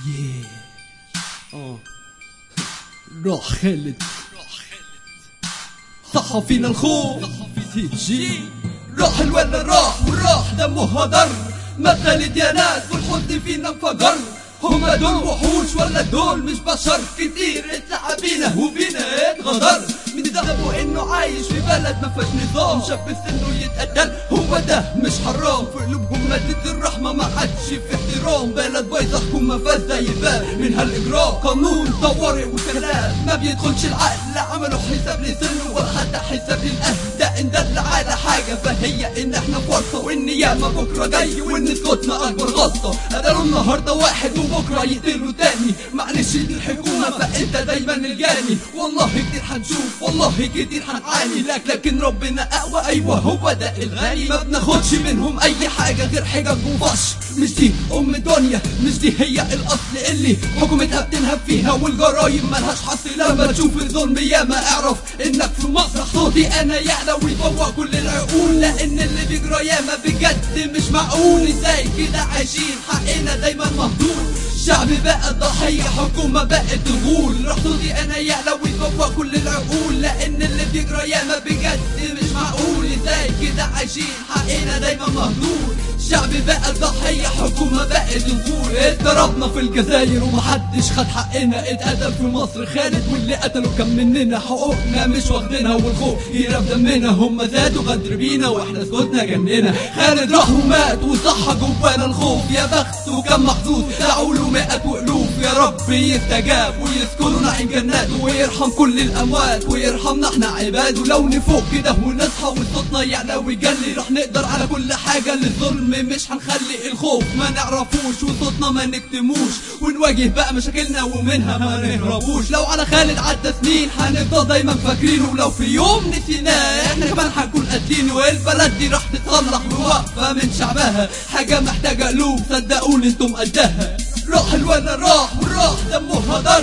اه راح خالد صح فينا الخوف تيجي راح الولا راح وراح دمه هدر مثلت يا ناس والحزن فينا انفجر هما دول وحوش ولا دول مش بشر كتير اتلعب بينا وبينا اتغدر من ذنبه انه عايش في بلد ما فيهاش نظام شاب سنه يتقتل هو ده مش حرام في قلوبهم مادة الرحمة ما عادش في احترام بلد بايظة حكومة فاسدة يبان من هالاجرام قانون طوارئ وكلام ما بيدخلش العقل لا عملوا حساب لسنه ولا حتى حساب للاهل ده ان دل على حاجة فهي ان احنا فرصة وان ياما بكرة جاي وان سكوتنا اكبر غلطة قتلوا النهاردة واحد وبكرة يقتلوا تاني معلش دي الحكومة فانت دايما الجاني والله كتير هنشوف والله كتير هنعاني لك لكن ربنا اقوى ايوه هو ده الغني ما بناخدش منهم اي حاجة غير حجج وفش مش دي ام الدنيا مش دي هي الاصل اللي حكومتها بتنهب فيها والجرايم ملهاش حصر لما تشوف الظلم ياما اعرف انك في مصر صوتي انا يعلى ويفوق كل العقول لان اللي بيجرى ياما بجد مش معقول ازاي كده عايشين حقنا دايما مهدور شعب بقى الضحية حكومة بقت تغول راح صوتي انا يعلى ويفوق كل العقول لان اللي بيجرى ياما بجد مش معقول ازاي كده عايشين حقنا دايما مهدور شعب بقى الضحية حكومة بقت تغول اتضربنا في الجزائر ومحدش خد حقنا اتقتل في مصر خالد واللي قتلوا كان مننا حقوقنا مش واخدينها والخوف يراب دمنا هم زادوا غدر بينا واحنا سكوتنا جننا خالد راح ومات وصح جوانا الخوف يا بخت وكان محظوظ دعوا له مئات وألوف يا رب يستجاب ويسكنوا نعيم جنات ويرحم كل الأموات ويرحمنا احنا عباد ولو نفوق كده ونصحى وصوتنا يعلى ويجلي راح نقدر على كل حاجة للظلم مش هنخلي الخوف ما نعرفوش وصوتنا ما نكتموش ونواجه بقى مشاكلنا ومنها ما نهربوش لو على خالد عدى سنين هنفضل دايما فاكرينه ولو في يوم نسيناه احنا كمان هنكون قاتلينه والبلد دي راح تتصلح وواقفة من شعبها حاجة محتاجة قلوب صدقوني انتم قدها راح الولا راح وراح دمه هدر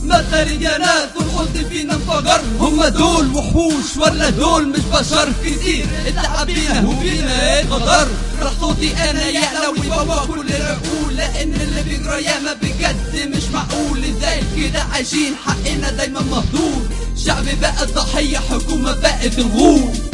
مثل يا ناس والحزن فينا انفجر هم دول وحوش ولا دول مش بشر كتير اتعب بينا وفينا اتغدر راح صوتي انا يعلى ويفوق كل العقول لان اللي بيجرى ياما بجد مش معقول ازاي كده عايشين حقنا دايما مهدور شعب بقى الضحية حكومة بقت الغول